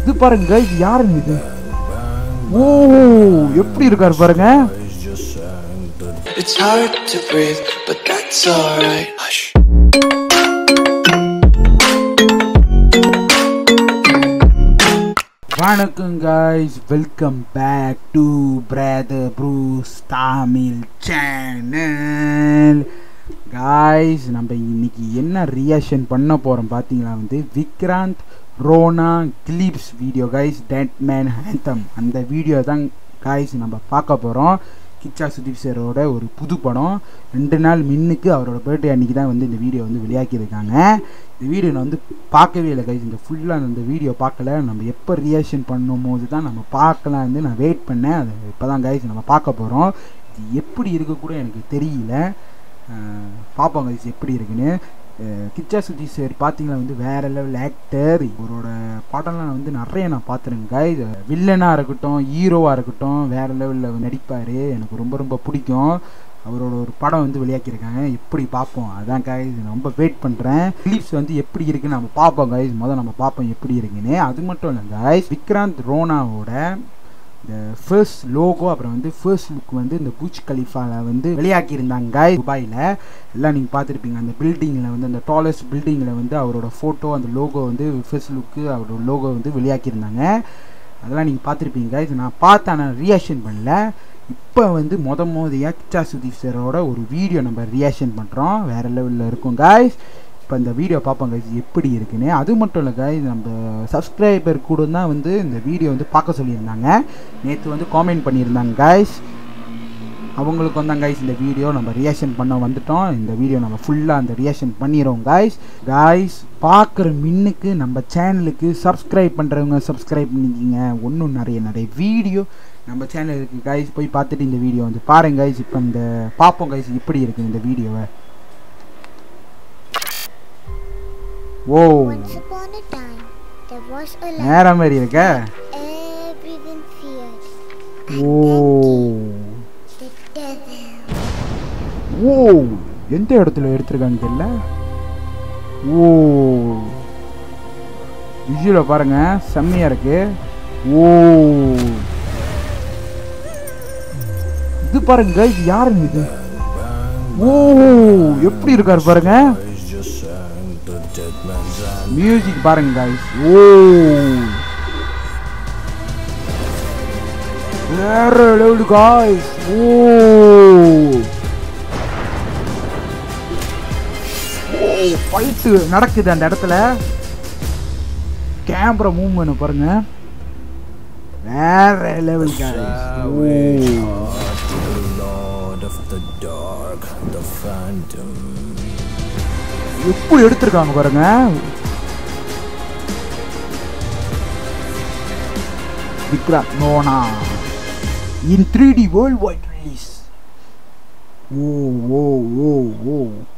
இது பாருங்க இது யாருங்க இது ஓ எப்படி இருக்காரு பாருங்க It's hard to breathe, but that's alright. Hush. வணக்கம் guys welcome back to brother Bruce Tamil channel guys நம்ம இன்னைக்கு என்ன ரியாக்ஷன் பண்ண போகிறோம் பார்த்தீங்களா வந்து Vikrant Rona clips video guys dead man anthem அந்த வீடியோ தான் காய்ஸ் நம்ம பார்க்க போகிறோம் கிச்சா சுதீப் சாரோட ஒரு புது படம் ரெண்டு நாள் மின்னுக்கு அவரோட பர்த்டே அன்னைக்கு தான் வந்து இந்த வீடியோ வந்து வெளியாக்கியிருக்காங்க இந்த வீடியோ நான் வந்து பார்க்கவே இல்லை கைஸ் இந்த ஃபுல்லாக இந்த வீடியோ பார்க்கல நம்ம எப்போ ரியாக்ஷன் பண்ணும்போது தான் நம்ம பார்க்கலாம் வந்து நான் வெயிட் பண்ணேன் அது இப்போ தான் கைஸ் நம்ம பார்க்க போகிறோம் இது எப்படி இருக்க கூட எனக்கு தெரியல அஹ் பார்ப்போம் கைஸ் எப்படி இருக்குன்னு அஹ் கிச்சா சுதி சார் பார்த்தீங்கன்னா வந்து வேற லெவல் ஆக்டர் இவரோட படம்லாம் நான் வந்து நிறைய நான் பார்த்துருங்க கைஸ் வில்லனாக இருக்கட்டும் ஹீரோவாக இருக்கட்டும் வேற லெவலில் நடிப்பார் எனக்கு ரொம்ப ரொம்ப பிடிக்கும் அவரோட ஒரு படம் வந்து வெளியாக்கியிருக்காங்க எப்படி பார்ப்போம் அதான் கைஸ் ரொம்ப வெயிட் பண்ணுறேன் கிளிப்ஸ் வந்து எப்படி இருக்குன்னு நம்ம பார்ப்போம் கைஸ் முதல்ல நம்ம பார்ப்போம் எப்படி இருக்குன்னு அது மட்டும் இல்லை கைஸ் விக்ராந்த் ரோனாவோட இந்த ஃபர்ஸ்ட் லோகோ அப்புறம் வந்து ஃபர்ஸ்ட் லுக் வந்து இந்த பூச் கலிஃபாவில் வந்து வெளியாக்கியிருந்தாங்க துபாயில் எல்லாம் நீங்கள் பார்த்துருப்பீங்க அந்த பில்டிங்கில் வந்து அந்த டாலஸ்ட் பில்டிங்கில் வந்து அவரோட ஃபோட்டோ அந்த லோகோ வந்து ஃபர்ஸ்ட் லுக்கு அவரோட லோகோ வந்து வெளியாக்கியிருந்தாங்க அதெல்லாம் நீங்கள் பார்த்துருப்பீங்க இது நான் பார்த்து ஆனால் ரியாக்ஷன் பண்ணல இப்போ வந்து மொத மோதியாக கிச்சா சுதீப் சாரோட ஒரு வீடியோ நம்ம ரியாக்ஷன் பண்ணுறோம் வேறு லெவலில் இருக்கும் காய்ஸ் இப்போ இந்த வீடியோ பார்ப்போம் கைஸ் எப்படி இருக்குன்னு அது மட்டும் இல்லை கைஸ் நம்ம சப்ஸ்கிரைபர் கூட தான் வந்து இந்த வீடியோ வந்து பார்க்க சொல்லியிருந்தாங்க நேற்று வந்து காமெண்ட் பண்ணியிருந்தாங்க கைஸ் அவங்களுக்கு வந்தாங்க கைஸ் இந்த வீடியோ நம்ம ரியாக்ஷன் பண்ண வந்துட்டோம் இந்த வீடியோ நம்ம ஃபுல்லாக அந்த ரியாக்ஷன் பண்ணிடுறோம் கைஸ் கைஸ் பார்க்குற மின்னுக்கு நம்ம சேனலுக்கு சப்ஸ்கிரைப் பண்ணுறவங்க சப்ஸ்கிரைப் பண்ணிக்கிங்க ஒன்றும் நிறைய நிறைய வீடியோ நம்ம சேனலுக்கு கைஸ் போய் பார்த்துட்டு இந்த வீடியோ வந்து பாருங்க கைஸ் இப்போ இந்த பார்ப்போம் கைஸ் எப்படி இருக்குது இந்த வீடியோவை ஓ Once upon a time, there was a land நேர மாதிரி இருக்க everyone feared. O The devil. ஓ எந்த இடத்துல எடுத்திருக்கான்னு தெரியல ஓ விஷுவலை பாருங்க செம்மையா இருக்கு ஓ இது பாருங்க இது யாருங்க இது ஓ எப்படி இருக்காரு பாருங்க மியூசிக் பாருங்க guys ஓ வேற லெவல் guys ஓ ஃபைட்டு நடக்குது அந்த இடத்துல கேமரா மூவ்மெண்ட் பாருங்க வேற level Lord of the Dark, the Phantom. எப்படி எடுத்திருக்காங்க பாருங்க Vikrant Rona in three D world wide release ஓ ஓ ஓ ஓ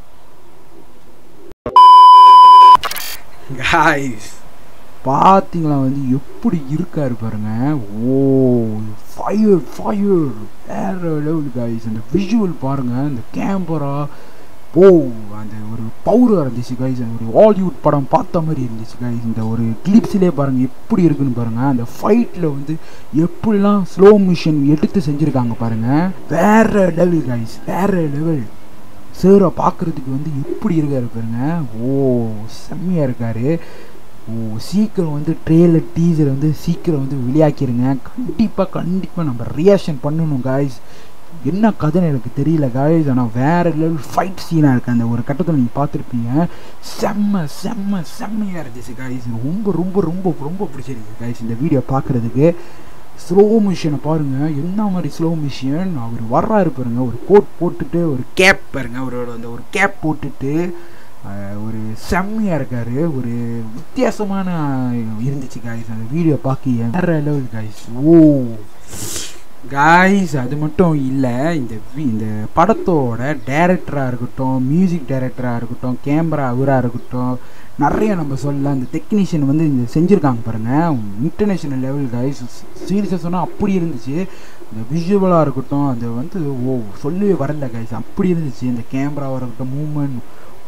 காய்ஸ் பார்த்தீங்களா வந்து எப்படி இருக்காரு பாருங்க ஓ ஃபயர் ஃபயர் வேற லெவல் காய்ஸ் அந்த விஷுவல் பாருங்க இந்த கேமரா ஓ அந்த ஒரு பவுராக இருந்துச்சு கைஸ் ஒரு ஹாலிவுட் படம் பார்த்த மாதிரி இருந்துச்சு கைஸ் இந்த ஒரு கிளிப்ஸ்லேயே பாருங்கள் எப்படி இருக்குன்னு பாருங்கள் அந்த ஃபைட்டில் வந்து எப்படிலாம் ஸ்லோ மிஷன் எடுத்து செஞ்சுருக்காங்க பாருங்கள் வேற லெவல் கைஸ் வேற லெவல் சேரை பார்க்குறதுக்கு வந்து எப்படி இருக்காரு பாருங்க ஓ செம்மையாக இருக்காரு ஓ சீக்கிரம் வந்து ட்ரெயிலர் டீசர் வந்து சீக்கிரம் வந்து வெளியாக்கிருங்க கண்டிப்பாக கண்டிப்பாக நம்ம ரியாக்ஷன் பண்ணணும் காய்ஸ் என்ன கதைன்னு எனக்கு தெரியல காய்ஸ் ஆனால் வேற லெவல் ஃபைட் சீனாக இருக்குது அந்த ஒரு கட்டத்தில் நீங்கள் பார்த்துருப்பீங்க செம்ம செம்ம செம்மையாக இருந்துச்சு காய்ஸ் ரொம்ப ரொம்ப ரொம்ப ரொம்ப பிடிச்சிருக்கு காய்ஸ் இந்த வீடியோ பார்க்குறதுக்கு ஸ்லோ மிஷினை பாருங்க என்ன மாதிரி ஸ்லோ மிஷின் அவர் வர்றாரு பாருங்க ஒரு கோட் போட்டுட்டு ஒரு கேப் பாருங்க அவரோட அந்த ஒரு கேப் போட்டுட்டு அஹ், ஒரு செம்மையாக இருக்காரு ஒரு வித்தியாசமான இருந்துச்சு காய்ஸ் அந்த வீடியோ பார்க்க வேற லெவல் காய்ஸ் ஓ காய்ஸ் அது மட்டும் இல்லை இந்த வி- இந்த படத்தோட டைரக்டராக இருக்கட்டும் மியூசிக் டைரக்டராக இருக்கட்டும் கேமரா அவராக இருக்கட்டும் நிறைய நம்ம சொல்லலாம் இந்த டெக்னீஷியன் வந்து இந்த செஞ்சுருக்காங்க பாருங்கள் இன்டர்நேஷ்னல் லெவல் கைஸ் சீரியஸாக சொன்னால் அப்படி இருந்துச்சு இந்த விஷுவலாக இருக்கட்டும் அது வந்து ஓ சொல்லவே வரல கைஸ் அப்படி இருந்துச்சு இந்த கேமராவாக இருக்கட்டும் மூமெண்ட்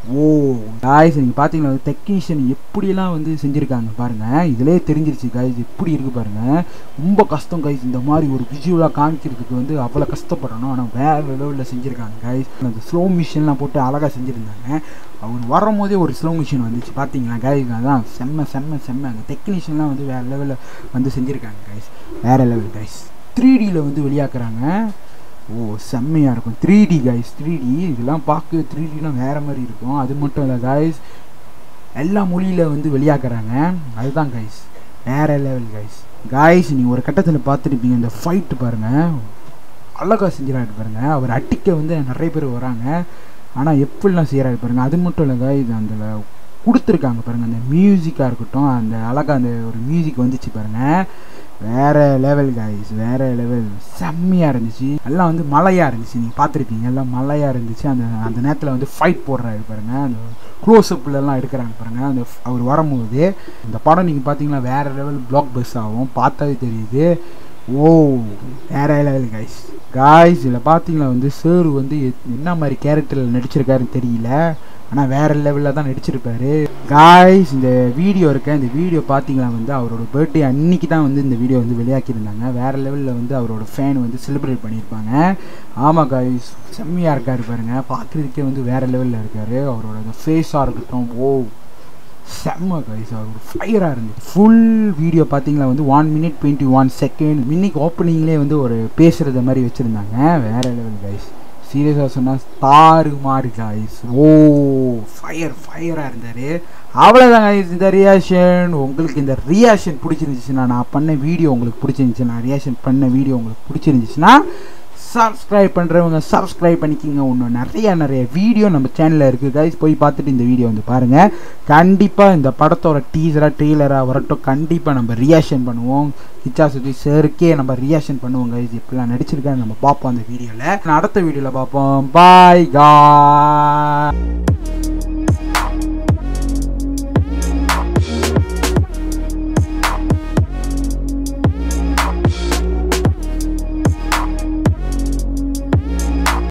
ஓ காய்ஸ் நீங்கள் பார்த்தீங்கன்னா வந்து டெக்னீஷியன் எப்படியெல்லாம் வந்து செஞ்சுருக்காங்க பாருங்கள் இதிலே தெரிஞ்சிருச்சு காய்ஸ் எப்படி இருக்குது பாருங்கள் ரொம்ப கஷ்டம் காய்ஸ் இந்த மாதிரி ஒரு விஜுவலாக காமிக்கிறதுக்கு வந்து அவ்வளோ கஷ்டப்படணும் ஆனால் வேறு லெவலில் செஞ்சுருக்காங்க காய்ஸ் அந்த ஸ்லோ மிஷின்லாம் போட்டு அழகாக செஞ்சுருந்தாங்க அவர் வரும்போதே ஒரு ஸ்லோ மிஷின் வந்துச்சு பார்த்தீங்களா காய்ஸ் அதான் செம்ம செம்ம செம்ம அந்த டெக்னீஷியன்லாம் வந்து வேறு லெவலில் வந்து செஞ்சுருக்காங்க காய்ஸ் வேறு லெவல் காய்ஸ் த்ரீ டியில் வந்து வெளியாக்குறாங்க ஓ செம்மையாக இருக்கும் three D guys three D இதெல்லாம் பார்க்க த்ரீ டிலாம் வேறு மாதிரி இருக்கும் அது மட்டும் இல்லை கைஸ் எல்லா மொழியில் வந்து வெளியாக்குறாங்க அதுதான் கைஸ் வேறு லெவல் கைஸ் கைஸ் நீங்கள் ஒரு கட்டத்தில் பார்த்துருப்பீங்க இந்த ஃபைட்டு பாருங்கள் அழகாக செஞ்சிடாரு பாருங்க அவர் அடிக்க வந்து நிறைய பேர் வராங்க ஆனால் எப்படிலாம் செய்கிறாரு பாருங்க அது மட்டும் இல்லை கைஸ் அந்த கொடுத்துருக்காங்க பாருங்கள் அந்த மியூசிக்காக இருக்கட்டும் அந்த அழகாக அந்த ஒரு மியூசிக் வந்துச்சு பாருங்கள் வேற லெவல் காய்ஸ் வேற லெவல் செம்மையாக இருந்துச்சு எல்லாம் வந்து மழையாக இருந்துச்சு நீங்கள் பார்த்துருப்பீங்க எல்லாம் மழையாக இருந்துச்சு அந்த அந்த நேரத்தில் வந்து ஃபைட் போடுறாரு பாருங்க அந்த க்ளோஸ்அப்லலாம் எடுக்கிறாங்க பாருங்க அந்த அவர் வரும்போது இந்த படம் நீங்கள் பார்த்தீங்கன்னா வேற லெவல் பிளாக் பஸ் ஆகும் பார்த்தாவே தெரியுது ஓ வேற லெவல் காய்ஸ் காய்ஸ் இதில் பார்த்தீங்கன்னா வந்து சேரு வந்து எத்- என்ன மாதிரி கேரக்டரில் நடிச்சிருக்காருன்னு தெரியல ஆனால் வேற லெவலில் தான் நடிச்சிருப்பாரு காய்ஸ் இந்த வீடியோ இருக்க இந்த வீடியோ பார்த்தீங்கன்னா வந்து அவரோட பர்த்டே அன்னைக்கு தான் வந்து இந்த வீடியோ வந்து வெளியாக்கியிருந்தாங்க வேற லெவலில் வந்து அவரோட ஃபேன் வந்து செலிப்ரேட் பண்ணியிருப்பாங்க ஆமாம் காய்ஸ் செம்மையாக இருக்காரு பாருங்க பார்க்குறதுக்கே வந்து வேற லெவலில் இருக்காரு அவரோட அந்த ஃபேஸாக இருக்கட்டும் ஓ செம்ம கைஸ் அவர் ஃபயராக இருந்துச்சு ஃபுல் வீடியோ பார்த்தீங்களா வந்து one minute twenty one second மின்னிக்கு ஓப்பனிங்லேயே வந்து ஒரு பேசுகிறத மாதிரி வச்சுருந்தாங்க வேற லெவல் கைஸ் சீரியஸாக சொன்னால் தாறு மாறு காய்ஸ் ஓ ஃபயர் ஃபயராக இருந்தார் அவ்வளோதான் guys இந்த ரியாக்ஷன் உங்களுக்கு இந்த ரியாக்ஷன் பிடிச்சிருந்துச்சுன்னா நான் பண்ண வீடியோ உங்களுக்கு பிடிச்சிருந்துச்சு நான் ரியாக்ஷன் பண்ண வீடியோ உங்களுக்கு பிடிச்சிருந்துச்சுன்னா சப்ஸ்கிரைப் பண்ணுறவங்க சப்ஸ்கிரைப் பண்ணிக்கிங்க இன்னும் நிறைய நிறைய வீடியோ நம்ம சேனலில் இருக்குது கைஸ் போய் பார்த்துட்டு இந்த வீடியோ வந்து பாருங்கள் கண்டிப்பாக இந்த படத்தோட டீசராக ட்ரெய்லராக வரட்டும் கண்டிப்பாக நம்ம ரியாக்ஷன் பண்ணுவோம் கிச்சா சுத்தி சருக்கே நம்ம ரியாக்ஷன் பண்ணுவோம் கைஸ் இப்படிலாம் நடிச்சிருக்காரு நம்ம பார்ப்போம் அந்த வீடியோவில் அடுத்த வீடியோவில் பார்ப்போம் பாய் கா